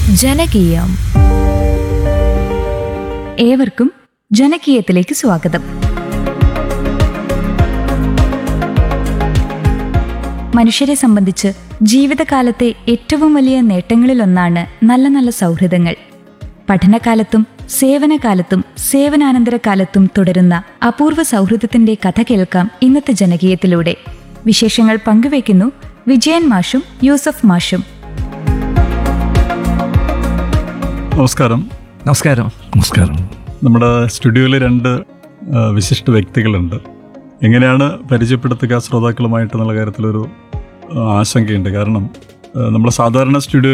ജനകീയം ഏവർക്കും ജനകീയത്തിലേക്ക് സ്വാഗതം മനുഷ്യരെ സംബന്ധിച്ച് ജീവിതകാലത്തെ ഏറ്റവും വലിയ നേട്ടങ്ങളിലൊന്നാണ് നല്ല നല്ല സൗഹൃദങ്ങൾ പഠനകാലത്തും സേവനകാലത്തും സേവനാനന്തര കാലത്തും തുടരുന്ന അപൂർവ സൗഹൃദത്തിന്റെ കഥ കേൾക്കാം ഇന്നത്തെ ജനകീയത്തിലൂടെ വിശേഷങ്ങൾ പങ്കുവയ്ക്കുന്നു വിജയൻ മാഷും യൂസഫ് മാഷും നമസ്കാരം നമസ്കാരം നമസ്കാരം നമ്മുടെ സ്റ്റുഡിയോയിൽ രണ്ട് ആ, വിശിഷ്ട വ്യക്തികളുണ്ട് എങ്ങനെയാണ് പരിചയപ്പെടുത്തുക ശ്രോതാക്കളുമായിട്ട് എന്നുള്ള കാര്യത്തിലൊരു ആ, ആശങ്കയുണ്ട് കാരണം ആ, നമ്മൾ സാധാരണ സ്റ്റുഡിയോ